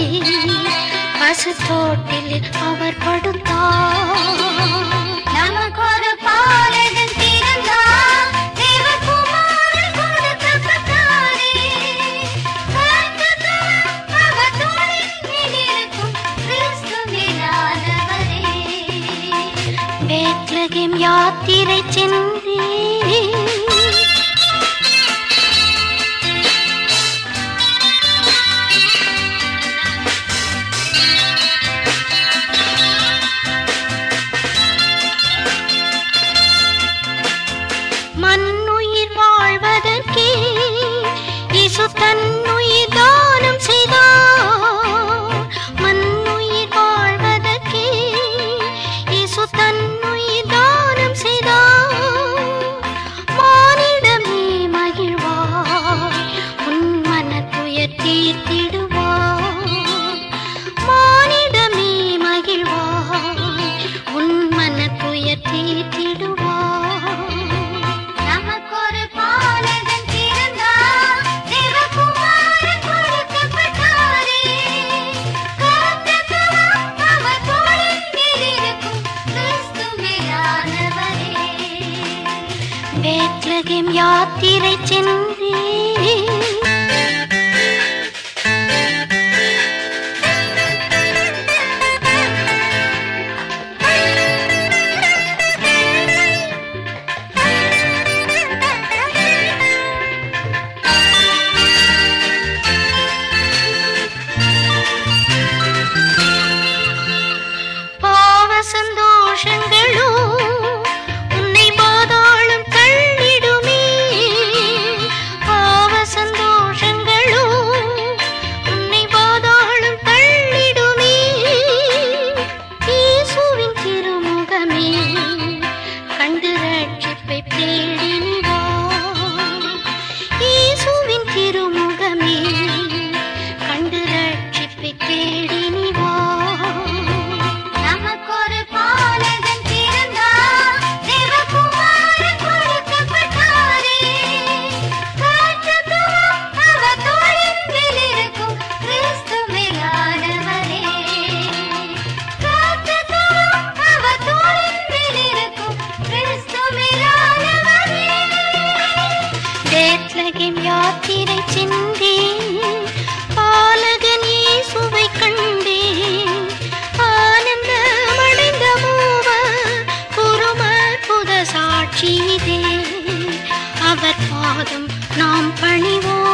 பசுத்தோட்டில் அவர் படுத்தார் நமக்கொரு பாலகன் பிறந்தார், தேவகுமாரன் கொடுக்கப்பட்டாரே. கர்த்தர் அவர் தோளின் மேலிருக்கும் கிறிஸ்து மேலானவரே. பேத்லகேம் யாத்திரை சென்றே மண்ணுயிர் வாழ்வதற்கே இசு தன்னுயிர் தானம் செய்தார் மண்ணுயிர் வாழ்வதற்கே இசு தன்னுயிர் தானம் செய்தார் மானிடமே மகிழ்வார் உன் மனத்துயர் தீர்த்திடுவார் மானிடமே மகிழ்வார் உன் மனத்துயர் தீர்த்திடுவார் நமக்கொரு பாலகன் பிறந்தார், தேவகுமாரன் கொடுக்கப்பட்டாரே. கர்த்தர் அவர் தோளின் மேலிருக்கும் கிறிஸ்து மேலானவரே. பேத்லகேம் யாத்திரை சென்றே பாவ சந்தோஷங்களோ உன்னை பாதாளம் தள்ளிடுமே பாவ சந்தோஷங்களோ உன்னை பாதாளம் தள்ளிடுமே இயேசுவின் திருமுகமே கண்டு ரட்சிப்பை தேடினி வா இயேசுவின் திருமுகமே கண்டு ரட்சிப்பை தேடினி வா நமக்கொரு பாலகன் பிறந்தார், தேவகுமாரன் கொடுக்கப்பட்டாரே. கர்த்தர் அவர் தோளின் மேலிருக்கும் கிறிஸ்து மேலானவரே. கர்த்தர் அவர் தோளின் மேலிருக்கும் கிறிஸ்து மேலானவரே. பேத்லகேம் யாத்திரை சென்றேன் பாலகன் இயேசுவை கண்டேன் ஆனந்தமடைந்த மூவர் குருமற்புத சாட்சிதே அவர் பாதம் நாம் பணிவோம்